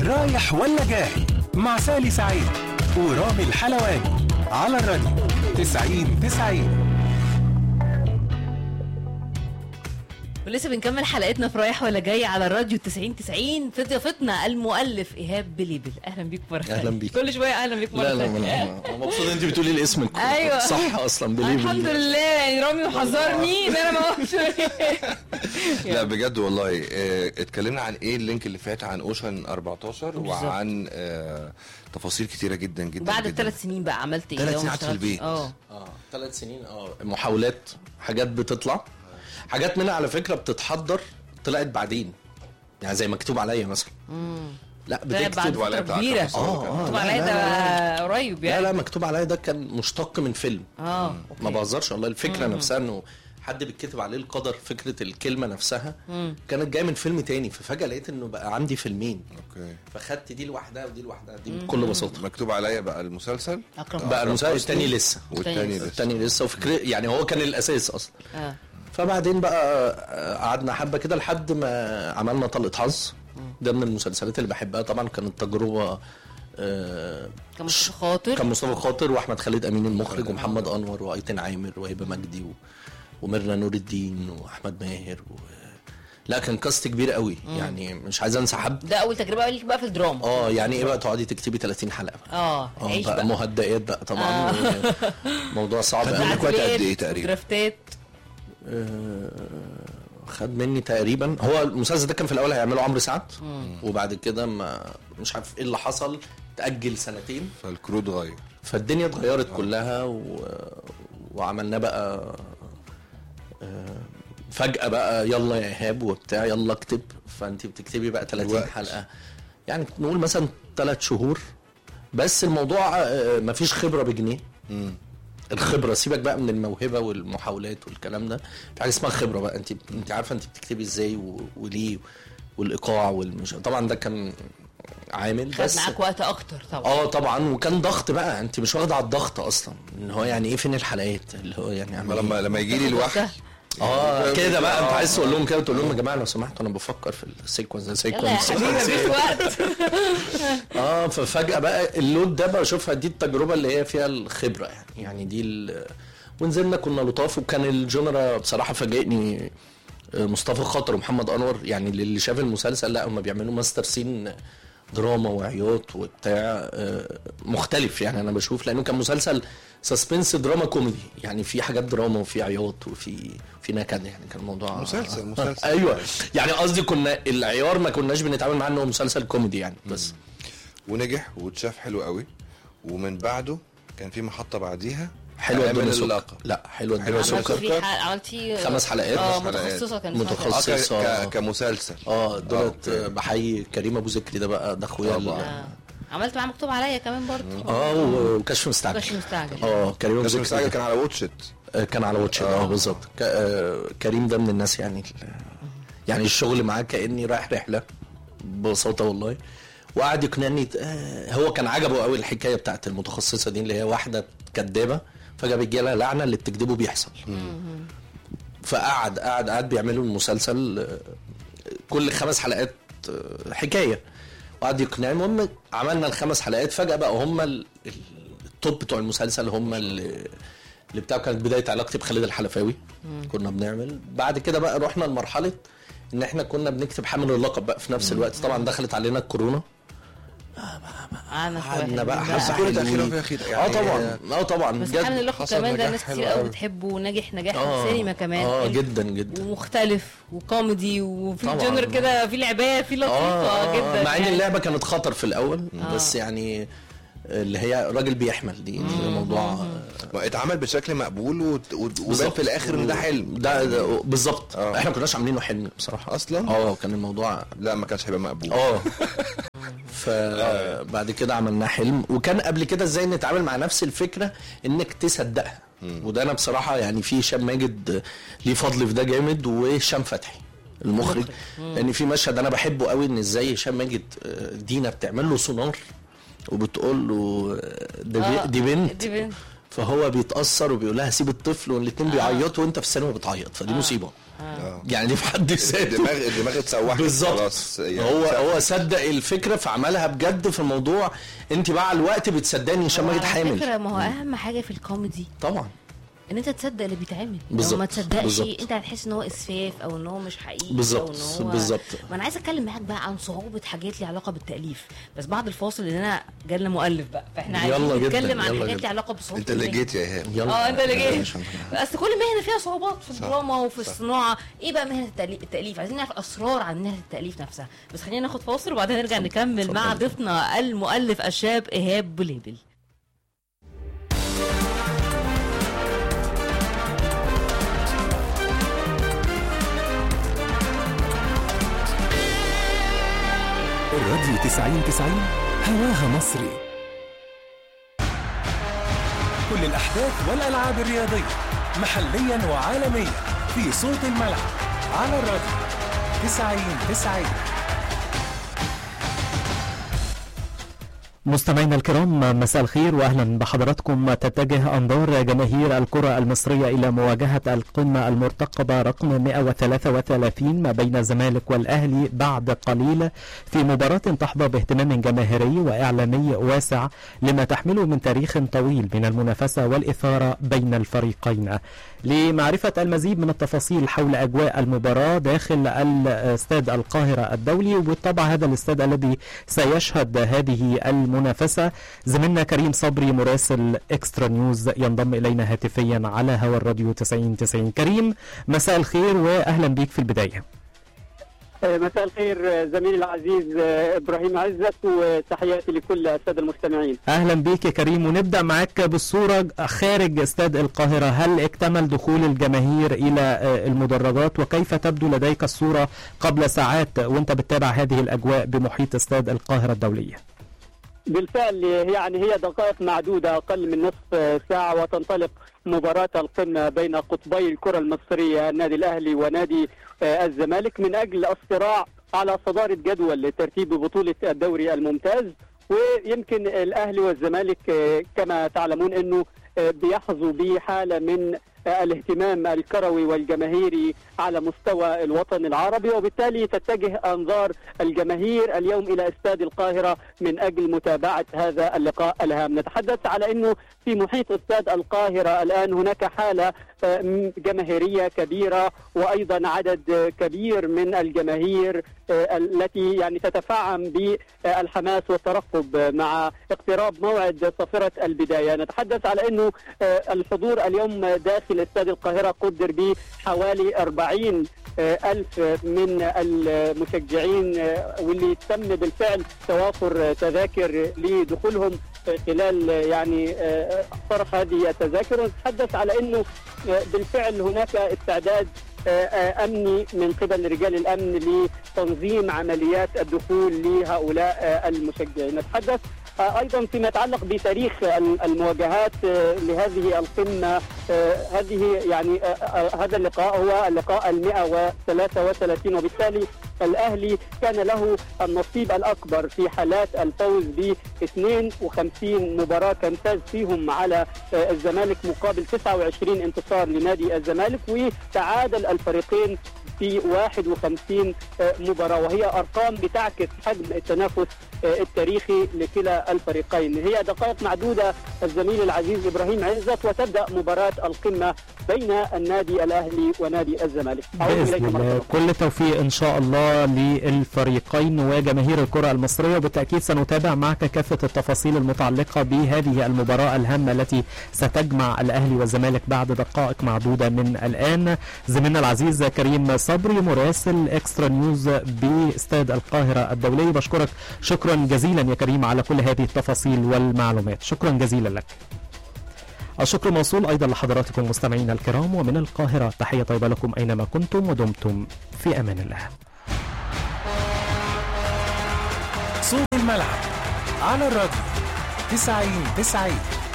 رايح ولا جاي مع سالي سعيد ورامي الحلواني على الراديو 90 90 ولسه بنكمل حلقتنا في رايح ولا جاي على الراديو 90 90 في ضيافتنا المؤلف ايهاب بليبل اهلا بيك مره أهلاً تانية. بيك. كل شويه اهلا بيك مره لا لا تانية. انا مبسوط ان انت بتقولي الاسم الك- أيوة. صح اصلا بليف الحمد لله يعني رامي محذرني ان انا ما اقولش لا بجد والله آه، اتكلمنا عن ايه اللينك اللي فات عن اوشن 14 بالظبط. وعن آه، تفاصيل كتيره جدا جدا بعد جداً. الثلاث سنين بقى عملت ايه ثلاث لو ما ساعات في اشتغلتش؟ البيت. اه اه ثلاث سنين اه محاولات حاجات بتطلع حاجات منها على فكره بتتحضر طلعت بعدين يعني زي مكتوب عليا مثلا لا طلعت بعد بتكتب وعليها فتره بتاع كبيره كام سنة اه كمان. اه مكتوب لا، عليا لا، ده قريب لا يعني لا مكتوب عليا ده كان مشتق من فيلم اه ما بهزرش والله الفكره نفسها انه حد بيتكتب عليه القدر فكره الكلمه نفسها كانت جايه من فيلم تاني ففجاه لقيت انه بقى عندي فيلمين اوكي فخدت دي لوحدها ودي لوحدها دي بكل بساطه مكتوب عليا بقى المسلسل اكرم بقى المسلسل حسني. التاني لسه والتاني لسه. لسه التاني لسه وفكرة يعني هو كان الاساس اصلا اه فبعدين بقى آه، قعدنا حبه كده لحد ما عملنا طلقه حظ ده من المسلسلات اللي بحبها طبعا كانت تجربه آه، كان مصطفى خاطر كان مصطفى خاطر واحمد خالد امين المخرج ومحمد انور وايتن عامر وهبه مجدي و... وميرنا نور الدين واحمد ماهر و... لا كان كاست كبير قوي يعني مش عايز انسى حد ده اول تجربه ليك بقى في الدراما اه يعني ايه بقى تقعدي تكتبي 30 حلقه بقى اه اه عيش بقى بقى مهدئات بقى طبعا موضوع صعب خد قوي منك وقت قد إيه تعديلات تقريبا؟ ودرافتات خد مني تقريبا هو المسلسل ده كان في الاول هيعمله عمرو سعد وبعد كده ما مش عارف ايه اللي حصل تاجل سنتين فالكرو اتغير فالدنيا اتغيرت كلها و... وعملناه بقى آه، فجأة بقى يلا يا إيهاب وبتاع يلا اكتب فأنت بتكتبي بقى 30 الوقت. حلقة يعني نقول مثلا ثلاث شهور بس الموضوع آه، مفيش خبرة بجنيه الخبرة سيبك بقى من الموهبة والمحاولات والكلام ده في حاجة اسمها خبرة بقى انت انت عارفة انت بتكتبي ازاي و... وليه والايقاع والمش طبعا ده كان عامل خد بس معاك وقت اكتر طبعا اه طبعا وكان ضغط بقى انت مش واخده على الضغط اصلا ان هو يعني ايه فين الحلقات اللي هو يعني لما اعمل لما, إيه؟ لما يجي لي الوحي اه كده بقى انت عايز تقول لهم كده تقول لهم يا جماعه لو سمحتوا انا بفكر في السيكونس ده يلا يا سيكونس حبيبي مفيش وقت اه ففجاه بقى اللود ده بشوفها دي التجربه اللي هي فيها الخبره يعني يعني دي ال- ونزلنا كنا لطاف وكان الجنرا بصراحه فاجئني آه، مصطفى خاطر ومحمد انور يعني اللي شاف المسلسل لا هم بيعملوا ماستر سين دراما وعياط وبتاع آه، مختلف يعني انا بشوف لانه كان مسلسل سسبنس دراما كوميدي يعني في حاجات دراما وفي عياط وفي في نكد يعني كان الموضوع مسلسل- مسلسل. ايوه يعني قصدي كنا العيار ما كناش بنتعامل معاه انه مسلسل كوميدي يعني بس ونجح واتشاف حلو قوي ومن بعده كان في محطه بعديها حلوه هيعمل الدنيا سكر اللقب لا حلوه حلوة الدنيا عملت سكر فيه ح- عملت فيه خمس حلقات. اه خمس حلقات. متخصصه كان متخصص. اه ك- خصيصة. ك- كمسلسل اه دولت أوكي. بحيي كريم ابو ذكري ده بقى ده اخويا ال- طبعا. آه. عملت معاه مكتوب عليا كمان برضه اه وكشف مستعجل كشف مستعجل. اه كريم ابو بس ذكري مستعجل ده. كان على واتشت آه، كان على واتش اه بالظبط ك- آه، كريم ده من الناس يعني ال- يعني الشغل معاه كاني رايح رحله ببساطه والله وقعد يقنعني آه، هو كان عجبه قوي الحكايه بتاعت المتخصصه دي اللي هي واحده كدابه فجاه بيجي لها لعنه اللي بتكذبه بيحصل فقعد قعد قعد بيعملوا المسلسل آه، كل خمس حلقات آه، حكايه وقعد يقنعني المهم عملنا الخمس حلقات فجاه بقى هم ال- ال- التوب بتوع المسلسل هم اللي اللي بتاعه كانت بدايه علاقتي بخالد الحلفاوي كنا بنعمل بعد كده بقى رحنا لمرحله ان احنا كنا بنكتب حامل اللقب بقى في نفس الوقت طبعا دخلت علينا الكورونا انا قعدنا بقى حاسه حاسه كل تأخير وفي أخير. اه يعني طبعا اه طبعا بس بجد. حامل اللقب حصل كمان ده نجاح ناس حلو كتير قوي قوي. بتحبه وناجح نجاح في اه السينما كمان اه ال- جدا جدا ومختلف وكوميدي وفي طبعاً. جونر كده في لعبات في لطيفه جدا مع ان يعني. اللعبه كانت خطر في الاول بس يعني اللي هي راجل بيحمل دي, دي موضوع ما اتعمل بشكل مقبول وت- وت- وبان بالظبط. في الاخر ان ده حلم ده, ده بالظبط آه. احنا ما كناش عاملينه حلم بصراحه أصلاً؟ اه كان الموضوع لا ما كانش هيبقى مقبول اه فبعد كده عملناه حلم وكان قبل كده ازاي نتعامل مع نفس الفكره انك تصدقها وده انا بصراحه يعني في هشام ماجد ليه فضل في ده جامد وهشام فتحي المخرج لان في مشهد انا بحبه قوي ان ازاي هشام ماجد آه، دينا بتعمل له سونار وبتقول له آه، ده آه، بي- دي بنت دي بنت فهو بيتاثر وبيقول لها سيب الطفل والاثنين بيعيطوا وانت في السينما بتعيط فدي مصيبه آه. يعني دي في حد ذاته الدماغ الدماغ اتسوحت بالظبط خلاص يعني هو اتسوحت. هو صدق الفكره فعملها بجد في الموضوع انت مع الوقت بتصدقني هشام ماجد على فكرة حامل ما هو اهم حاجه في الكوميدي طبعا ان انت تصدق اللي بيتعمل لو بالظبط، ما تصدقش بالظبط. انت هتحس ان هو اسفاف او ان هو مش حقيقي بالظبط، او ان هو بالظبط. ما انا عايزه اتكلم معاك بقى عن صعوبه حاجات ليها علاقه بالتاليف بس بعد الفاصل ان انا جالنا مؤلف بقى فاحنا يلا عايزين جداً، نتكلم عن يلا حاجات جداً. ليها علاقه بصعوبه انت اللي المهنة. جيت يا ايهاب يلا اه انت اللي جاي ماشي، الحمد لله. بس كل مهنه فيها صعوبات في صح. الدراما وفي صح. الصناعه ايه بقى مهنه التألي- التاليف عايزين نعرف اسرار عن مهنه التاليف نفسها بس خلينا ناخد فاصل وبعدين نرجع نكمل مع اتفضل. ضيفنا المؤلف الشاب ايهاب بليبل الراديو 90 90 هواها مصري كل الأحداث والألعاب الرياضية محليا وعالميا في صوت الملعب على الراديو 90 90 مستمعينا الكرام مساء الخير واهلا بحضراتكم تتجه انظار جماهير الكره المصريه الى مواجهه القمه المرتقبه رقم 133 ما بين الزمالك والاهلي بعد قليل في مباراه تحظى باهتمام جماهيري واعلامي واسع لما تحمله من تاريخ طويل من المنافسه والاثاره بين الفريقين. لمعرفه المزيد من التفاصيل حول اجواء المباراه داخل الاستاد القاهره الدولي وبالطبع هذا الاستاد الذي سيشهد هذه المنافسه زميلنا كريم صبري مراسل اكسترا نيوز ينضم الينا هاتفيا على هوا الراديو 90 90 كريم مساء الخير واهلا بك في البدايه مساء الخير زميلي العزيز ابراهيم عزت وتحياتي لكل الساده المستمعين. اهلا بك يا كريم ونبدا معك بالصوره خارج استاد القاهره هل اكتمل دخول الجماهير الى المدرجات وكيف تبدو لديك الصوره قبل ساعات وانت بتتابع هذه الاجواء بمحيط استاد القاهره الدوليه بالفعل يعني هي دقائق معدوده اقل من نصف ساعه وتنطلق مباراه القمه بين قطبي الكره المصريه النادي الاهلي ونادي الزمالك من اجل الصراع على صداره جدول ترتيب بطوله الدوري الممتاز ويمكن الاهلي والزمالك كما تعلمون انه بيحظوا بحاله من الاهتمام الكروي والجماهيري على مستوى الوطن العربي وبالتالي تتجه انظار الجماهير اليوم الى استاد القاهره من اجل متابعه هذا اللقاء الهام نتحدث على انه في محيط استاد القاهره الان هناك حاله جماهيريه كبيره وايضا عدد كبير من الجماهير التي يعني تتفاعم بالحماس والترقب مع اقتراب موعد صافره البدايه نتحدث على انه الحضور اليوم داخل استاد القاهره قدر بحوالي 40 ألف من المشجعين واللي تم بالفعل توافر تذاكر لدخولهم خلال يعني طرح هذه التذاكر ونتحدث على انه بالفعل هناك استعداد امني من قبل رجال الامن لتنظيم عمليات الدخول لهؤلاء المشجعين نتحدث ايضا فيما يتعلق بتاريخ المواجهات لهذه القمه هذه يعني هذا اللقاء هو اللقاء ال 133 وبالتالي الاهلي كان له النصيب الاكبر في حالات الفوز ب 52 مباراه كان فاز فيهم على الزمالك مقابل 29 انتصار لنادي الزمالك وتعادل الفريقين في 51 مباراة وهي أرقام بتعكس حجم التنافس التاريخي لكلا الفريقين هي دقائق معدودة الزميل العزيز إبراهيم عزت وتبدأ مباراة القمة بين النادي الأهلي ونادي الزمالك بإذن الله كل توفيق إن شاء الله للفريقين وجماهير الكرة المصرية وبالتأكيد سنتابع معك كافة التفاصيل المتعلقة بهذه المباراة الهامة التي ستجمع الأهلي والزمالك بعد دقائق معدودة من الآن زميلنا العزيز كريم صبري مراسل اكسترا نيوز باستاد القاهرة الدولي بشكرك شكرا جزيلا يا كريم على كل هذه التفاصيل والمعلومات شكرا جزيلا لك الشكر موصول أيضا لحضراتكم مستمعينا الكرام ومن القاهرة تحية طيبة لكم أينما كنتم ودمتم في أمان الله صوت الملعب على الراديو 90 90